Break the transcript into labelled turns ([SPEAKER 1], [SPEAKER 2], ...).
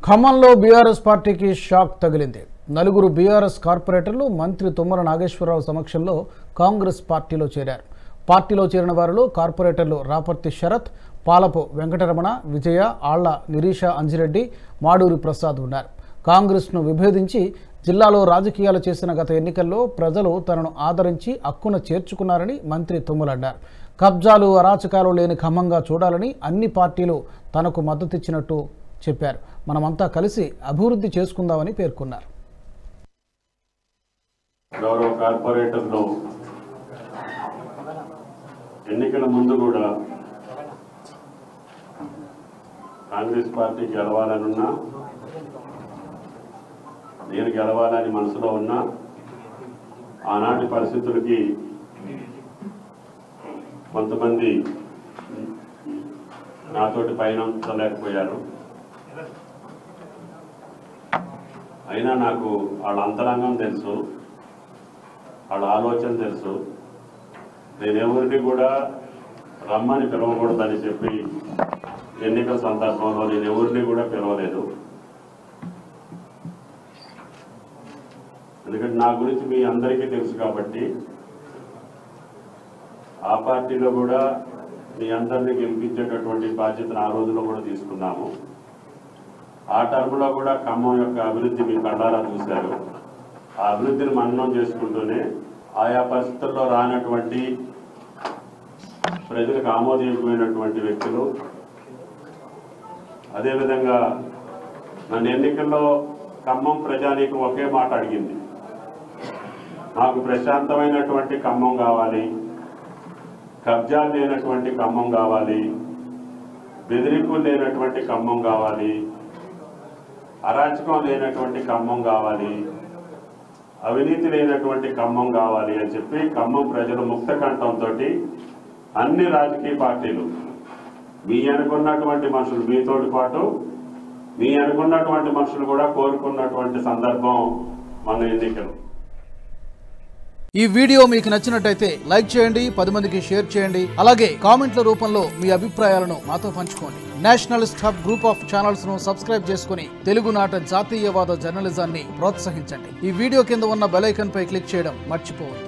[SPEAKER 1] ఖమ్మంలో బీఆర్ఎస్ పార్టీకి షాక్ తగిలింది నలుగురు బీఆర్ఎస్ కార్పొరేటర్లు మంత్రి తుమ్మల నాగేశ్వరరావు సమక్షంలో కాంగ్రెస్ పార్టీలో చేరారు పార్టీలో చేరిన వారిలో కార్పొరేటర్లు రాపర్తి శరత్ పాలపు వెంకటరమణ విజయ ఆళ్ల నిరీష అంజిరెడ్డి మాడూరి ప్రసాద్ ఉన్నారు కాంగ్రెస్ను విభేదించి జిల్లాలో రాజకీయాలు చేసిన గత ఎన్నికల్లో ప్రజలు తనను ఆదరించి అక్కున చేర్చుకున్నారని మంత్రి తుమ్మల అన్నారు కబ్జాలు అరాచకాలు లేని ఖమ్మంగా చూడాలని అన్ని పార్టీలు తనకు మద్దతిచ్చినట్టు చెప్పారు మనమంతా కలిసి అభివృద్ధి చేసుకుందామని పేర్కొన్నారు
[SPEAKER 2] గౌరవ కార్పొరేటర్లు ఎన్నికల ముందు కూడా కాంగ్రెస్ పార్టీ గెలవాలనున్నా నేను గెలవాలని మనసులో ఉన్నా ఆనాటి పరిస్థితులకి కొంతమంది నాతోటి పైన ఉంచలేకపోయారు అయినా నాకు వాళ్ళ అంతరంగం తెలుసు వాళ్ళ ఆలోచన తెలుసు నేను ఎవరిని కూడా రమ్మని పిలవకూడదని చెప్పి ఎన్నికల సందర్భంలో నేను ఎవరిని కూడా పిలవలేదు ఎందుకంటే నా గురించి మీ అందరికీ తెలుసు కాబట్టి ఆ పార్టీలో కూడా మీ అందరినీ గెలిపించేటటువంటి బాధ్యతను ఆ రోజులో కూడా తీసుకున్నాము ఆ టర్మ్లో కూడా ఖమ్మం యొక్క అభివృద్ధి మీ కళ్ళారా చూశారు ఆ అభివృద్ధిని మననం చేసుకుంటూనే ఆయా పరిస్థితుల్లో రానటువంటి ప్రజలకు ఆమోదయోగ్యమైనటువంటి వ్యక్తులు అదేవిధంగా నన్ను ఎన్నికల్లో ఖమ్మం ప్రజానీకం ఒకే మాట అడిగింది నాకు ప్రశాంతమైనటువంటి ఖమ్మం కావాలి కబ్జాలు లేనటువంటి ఖమ్మం కావాలి బెదిరింపులు లేనటువంటి ఖమ్మం కావాలి అరాచకం లేనటువంటి ఖమ్మం కావాలి అవినీతి లేనటువంటి ఖమ్మం కావాలి అని చెప్పి ఖమ్మం ప్రజలు ముక్త కంఠంతో అన్ని రాజకీయ పార్టీలు మీ అనుకున్నటువంటి మనుషులు మీతోటి పాటు మీ అనుకున్నటువంటి మనుషులు కూడా కోరుకున్నటువంటి సందర్భం మన ఎన్నికలు
[SPEAKER 1] ఈ వీడియో మీకు నచ్చినట్టయితే లైక్ చేయండి పది మందికి షేర్ చేయండి అలాగే కామెంట్ల రూపంలో మీ అభిప్రాయాలను మాతో పంచుకోండి nationalist hub group of channels ను సబ్స్క్రైబ్ చేసుకుని తెలుగునాట జాతీయవాద జర్నలిజాన్ని ప్రోత్సహించండి ఈ వీడియో కింద ఉన్న బెల్ ఐకాన్ పై క్లిక్ చేయడం మర్చిపోవద్దు